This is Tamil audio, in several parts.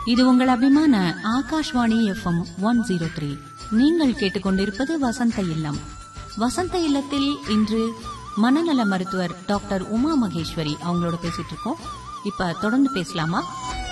இது உங்கள் அபிமான Akashvani FM one zero three நீங்கள் கேட்டுக்கொண்டிருப்பது வசந்த இல்லம் வசந்த இல்லத்தில் இன்று மனநல மருத்துவர் டாக்டர் உமா மகேஸ்வரி அவங்களோட பேசிட்டு இருக்கோம் இப்ப தொடர்ந்து பேசலாமா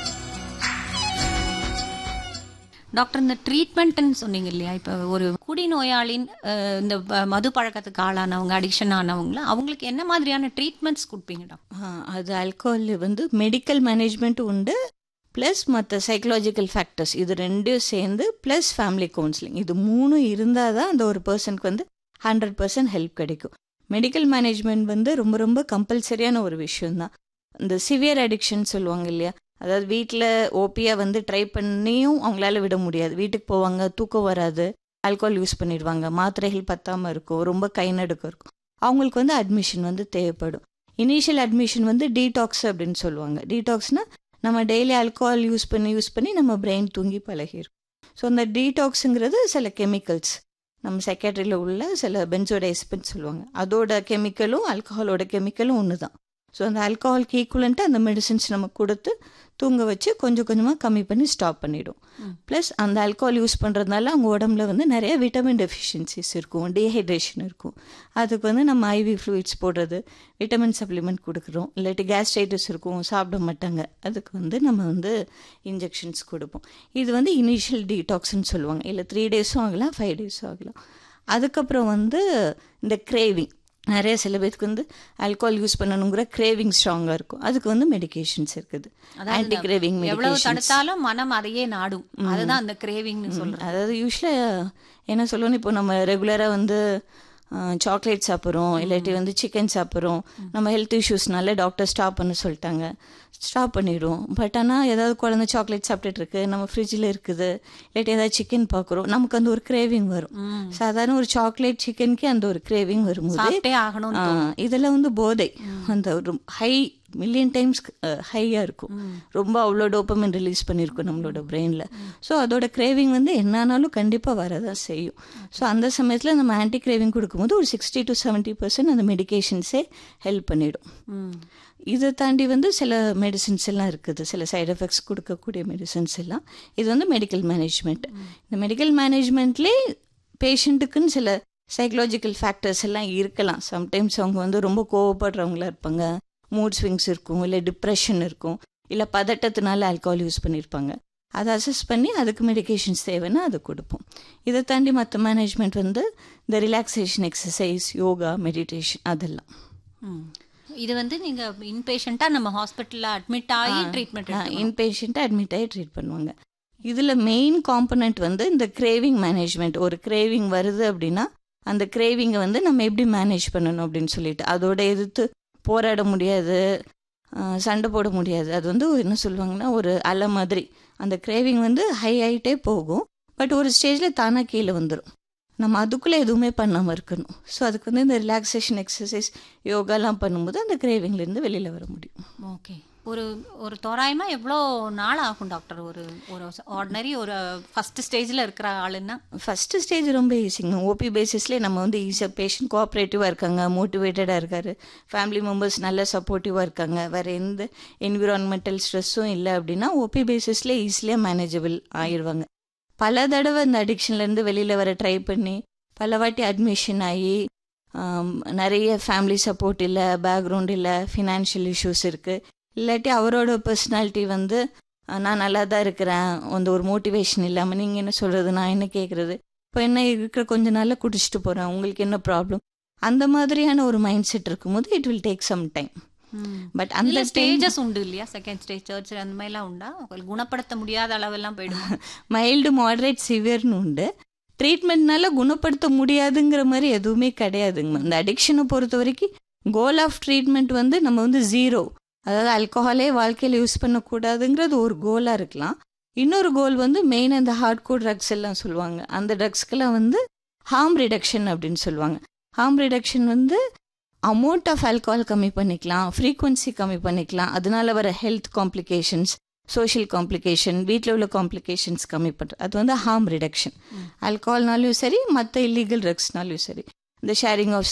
டாக்டர் இந்த ட்ரீட்மெண்ட்னு சொன்னீங்க இல்லையா இப்போ ஒரு குடிநோயாளின் அஹ், இந்த வ- மது பழக்கத்துக்கு ஆளானவங்க அடிக்ஷன் ஆனவங்கள அவங்களுக்கு என்ன மாதிரியான ட்ரீட்மெண்ட்ஸ் கொடுப்பீங்க டாக்டர் ஆ, அது ஆல்கோஹால் வந்து மெடிக்கல் மேனேஜ்மெண்ட் உண்டு ப்ளஸ் மற்ற சைக்கலாஜிக்கல் ஃபேக்டர்ஸ் இது ரெண்டும் சேர்ந்து ப்ளஸ் ஃபேமிலி கவுன்சிலிங் இது மூணும் இருந்தால் தான் அந்த ஒரு பர்சனுக்கு வந்து ஹண்ட்ரட் பர்சன்ட் ஹெல்ப் கிடைக்கும் மெடிக்கல் மேனேஜ்மெண்ட் வந்து ரொம்ப ரொம்ப கம்பல்சரியான ஒரு விஷயம்தான் இந்த சிவியர் அடிக்ஷன் சொல்லுவாங்க இல்லையா அதாவது வீட்டில் ஓபியாக வந்து ட்ரை பண்ணியும் அவங்களால விட முடியாது வீட்டுக்கு போவாங்க தூக்கம் வராது ஆல்கோஹால் யூஸ் பண்ணிடுவாங்க மாத்திரைகள் பத்தாமல் இருக்கும் ரொம்ப கை நடுக்கம் இருக்கும் அவங்களுக்கு வந்து அட்மிஷன் வந்து தேவைப்படும் இனிஷியல் அட்மிஷன் வந்து டீடாக்ஸ் அப்படின்னு சொல்லுவாங்க டீடாக்ஸ்னா நம்ம டெய்லி ஆல்கோஹால் யூஸ் பண்ணி யூஸ் பண்ணி நம்ம பிரெயின் தூங்கி பழகிரும் ஸோ அந்த டீடாக்ஸுங்கிறது சில கெமிக்கல்ஸ் நம்ம செக்ரட்டரியில் உள்ள சில பென்சோடைஸ்பின் சொல்லுவாங்க அதோட கெமிக்கலும் ஆல்கஹாலோட கெமிக்கலும் ஒன்று தான் ஸோ அந்த ஆல்கஹால்க்கு ஈக்குவலண்ட்டாக அந்த மெடிசின்ஸ் நம்ம கொடுத்து தூங்க வச்சு கொஞ்சம் கொஞ்சமாக கம்மி பண்ணி ஸ்டாப் பண்ணிடும் ம். ப்ளஸ் அந்த ஆல்கஹால் யூஸ் பண்ணுறதுனால அவங்க உடம்புல வந்து நிறைய விட்டமின் டெஃபிஷியன்சிஸ் இருக்கும் டீஹைட்ரேஷன் இருக்கும் அதுக்கு வந்து நம்ம ஐவி ஃப்ளூயிட்ஸ் போடுறது விட்டமின் சப்ளிமெண்ட் கொடுக்குறோம் இல்லாட்டி கேஸ்ட்ரைட்டிஸ் இருக்கும் சாப்பிட மாட்டாங்க அதுக்கு வந்து நம்ம வந்து இன்ஜெக்ஷன்ஸ் கொடுப்போம் இது வந்து இனிஷியல் டீடாக்ஸ்னு சொல்லுவாங்க இல்லை த்ரீ டேஸும் ஆகலாம் ஃபைவ் டேஸும் ஆகலாம் அதுக்கப்புறம் வந்து இந்த கிரேவிங் நிறைய சில பேருக்கு வந்து ஆல்கோஹால் யூஸ் பண்ணணுங்கிற கிரேவிங் ஸ்ட்ராங்காக இருக்கும் அதுக்கு வந்து மெடிகேஷன்ஸ் இருக்குது ஆன்டி கிரேவிங் எவ்வளவு மெடிகேஷன்ஸ் தடுத்தாலும் மனம் அதையே நாடும் அதுதான் அந்த கிரேவிங்னு சொல்றேன் அதாவது யூஸ்வலாக என்ன சொல்லணும் இப்போ நம்ம ரெகுலராக வந்து சாக்லேட் சாப்பிட்றோம் இல்லாட்டி வந்து சிக்கன் சாப்பிட்றோம் நம்ம ஹெல்த் இஷ்யூஸ்னால டாக்டர் ஸ்டாப் பண்ண சொல்லிட்டாங்க ஸ்டாப் பண்ணிடுவோம் பட் ஆனால் ஏதாவது குழந்தை சாக்லேட் சாப்பிட்டுட்டு இருக்கு நம்ம ஃப்ரிட்ஜில் இருக்குது இல்லாட்டி ஏதாவது சிக்கன் பார்க்குறோம் நமக்கு அந்த ஒரு கிரேவிங் வரும் ம். சாதாரண ஒரு சாக்லேட் சிக்கனுக்கே அந்த ஒரு கிரேவிங் வரும்போது சாப்பிட்டே ஆகணும் ஆ, இதெல்லாம் வந்து போதை அந்த ஒரு ஹை மில்லியன் டைம்ஸ் ஹையாக இருக்கும் ரொம்ப அவ்வளோ டோப்பமின் ரிலீஸ் பண்ணியிருக்கும் நம்மளோட பிரெயினில் ஸோ அதோட கிரேவிங் வந்து என்னானாலும் கண்டிப்பாக வரதான் செய்யும் ஸோ அந்த சமயத்தில் நம்ம ஆன்டி கிரேவிங் கொடுக்கும்போது ஒரு சிக்ஸ்டி டு செவன்ட்டி பர்சன்ட் அந்த மெடிகேஷன்ஸே ஹெல்ப் பண்ணிடும் ம். இதை தாண்டி வந்து சில மெடிசின்ஸ் எல்லாம் இருக்குது சில சைடு எஃபெக்ட்ஸ் கொடுக்கக்கூடிய மெடிசின்ஸ் எல்லாம் இது வந்து மெடிக்கல் மேனேஜ்மெண்ட் இந்த மெடிக்கல் மேனேஜ்மெண்ட்லேயே பேஷண்ட்டுக்குன்னு சில சைக்கலாஜிக்கல் ஃபேக்டர்ஸ் எல்லாம் இருக்கலாம் சம்டைம்ஸ் அவங்க வந்து ரொம்ப கோவப்படுறவங்களா இருப்பாங்க மூட் ஸ்விங்ஸ் இருக்கும் இல்லை டிப்ரெஷன் இருக்கும் இல்லை பதட்டத்தினால ஆல்கஹால் யூஸ் பண்ணியிருப்பாங்க அதை அசஸ் பண்ணி அதுக்கு மெடிகேஷன்ஸ் தேவைன்னா அதை கொடுப்போம் இதை தாண்டி மற்ற மேனேஜ்மெண்ட் வந்து இந்த ரிலாக்ஸேஷன் எக்ஸசைஸ் யோகா மெடிடேஷன் அதெல்லாம் ம். இது வந்து நீங்க இன்பேஷண்டா நம்ம ஹாஸ்பிட்டல்ல அட்மிட் ஆகி ட்ரீட்மெண்ட் இன்பேஷண்ட்டை அட்மிட் ஆகி ட்ரீட் பண்ணுவாங்க இதில் மெயின் காம்பனண்ட் வந்து இந்த கிரேவிங் மேனேஜ்மெண்ட் ஒரு கிரேவிங் வருது அப்படின்னா அந்த கிரேவிங்கை வந்து நம்ம எப்படி மேனேஜ் பண்ணணும் அப்படின்னு சொல்லிட்டு அதோட எதிர்த்து போராட முடியாது ஆஹ் சண்டை போட முடியாது அது வந்து என்ன சொல்லுவாங்கன்னா ஒரு அலை மாதிரி அந்த கிரேவிங் வந்து ஹை ஆகிட்டே போகும் பட் ஒரு ஸ்டேஜில் தானாக கீழே வந்துடும் நம்ம அதுக்குள்ளே எதுவுமே பண்ணாமல் இருக்கணும் ஸோ அதுக்கு வந்து இந்த ரிலாக்ஸேஷன் எக்ஸசைஸ் யோகாலாம் பண்ணும்போது அந்த கிரேவிங்லேருந்து வெளியில் வர முடியும் ஓகே ஒரு ஒரு தோராயமா எவ்வளோ நாள் ஆகும் டாக்டர் ஒரு ஒரு ஆர்டினரி ஒரு ஃபர்ஸ்ட் ஸ்டேஜ்ல இருக்கிற ஆளுன்னா ஃபஸ்ட்டு ஸ்டேஜ் ரொம்ப ஈஸிங்க ஓபி பேசிஸ்லேயே நம்ம வந்து ஈஸியாக பேஷண்ட் கோஆப்ரேட்டிவாக இருக்காங்க மோட்டிவேட்டடாக இருக்காரு ஃபேமிலி மெம்பர்ஸ் நல்ல சப்போர்ட்டிவாக இருக்காங்க வேறு எந்த என்விரான்மெண்டல் ஸ்ட்ரெஸ்ஸும் இல்லை அப்படின்னா ஓபி பேசிஸ்லேயே ஈஸியாக மேனேஜபிள் ஆயிடுவாங்க பல தடவை இந்த அடிக்ஷன்லேருந்து வெளியில் வர ட்ரை பண்ணி பல வாட்டி அட்மிஷன் ஆகி ஆம், நிறைய ஃபேமிலி சப்போர்ட் இல்லை பேக்ரவுண்ட் இல்லை ஃபினான்ஷியல் இஷ்யூஸ் இருக்குது இல்லாட்டி அவரோட பர்சனாலிட்டி வந்து அஹ், நான் நல்லா தான் இருக்கிறேன் அந்த ஒரு மோட்டிவேஷன் இல்லாமல் நீங்கள் என்ன சொல்கிறது நான் என்ன கேட்குறது இப்போ என்ன இருக்கிற கொஞ்ச நாளில் குடிச்சிட்டு போகிறேன் உங்களுக்கு என்ன ப்ராப்ளம் அந்த மாதிரியான ஒரு மைண்ட் செட் இருக்கும்போது it will take some time but அந்த அந்த stage- ஸ்டேஜஸ் உண்டு இல்லையா செகண்ட் ஸ்டேஜ் தேர்ட் அந்த மாதிரிலாம் உண்டா உங்களுக்கு குணப்படுத்த முடியாத அளவெல்லாம் போயிடும் மைல்டு மாடரேட் சிவியர்னு உண்டு ட்ரீட்மெண்ட்னால குணப்படுத்த முடியாதுங்கிற மாதிரி எதுவுமே கிடையாதுங்க இந்த அடிக்ஷனை பொறுத்த வரைக்கும் கோல் ஆஃப் ட்ரீட்மெண்ட் வந்து நம்ம வந்து ஜீரோ அதாவது ஆல்கஹாலே வாழ்க்கையில் யூஸ் பண்ணக்கூடாதுங்கிறது ஒரு கோலாக இருக்கலாம் இன்னொரு கோல் வந்து மெயின் அந்த ஹார்ட் கோட் ட்ரக்ஸ் எல்லாம் சொல்லுவாங்க அந்த ட்ரக்ஸ்க்கெல்லாம் வந்து ஹார்ம் ரிடக்ஷன் அப்படின்னு சொல்லுவாங்க ஹார்ம் ரிடக்ஷன் வந்து அமௌண்ட் ஆஃப் ஆல்கஹால் கம்மி பண்ணிக்கலாம் ஃப்ரீக்வன்சி கம்மி பண்ணிக்கலாம் அதனால வர ஹெல்த் காம்ப்ளிகேஷன்ஸ் சோஷியல் காம்ப்ளிகேஷன் வீட்டில் உள்ள காம்ப்ளிகேஷன்ஸ் கம்மி பண்ணுறது அது வந்து ஹார்ம் ரிடக்ஷன் ஆல்கஹால்னாலும் சரி மற்ற இல்லீகல் ட்ரக்ஸ்னாலும் சரி இந்த ஷேரிங் ஆஃப்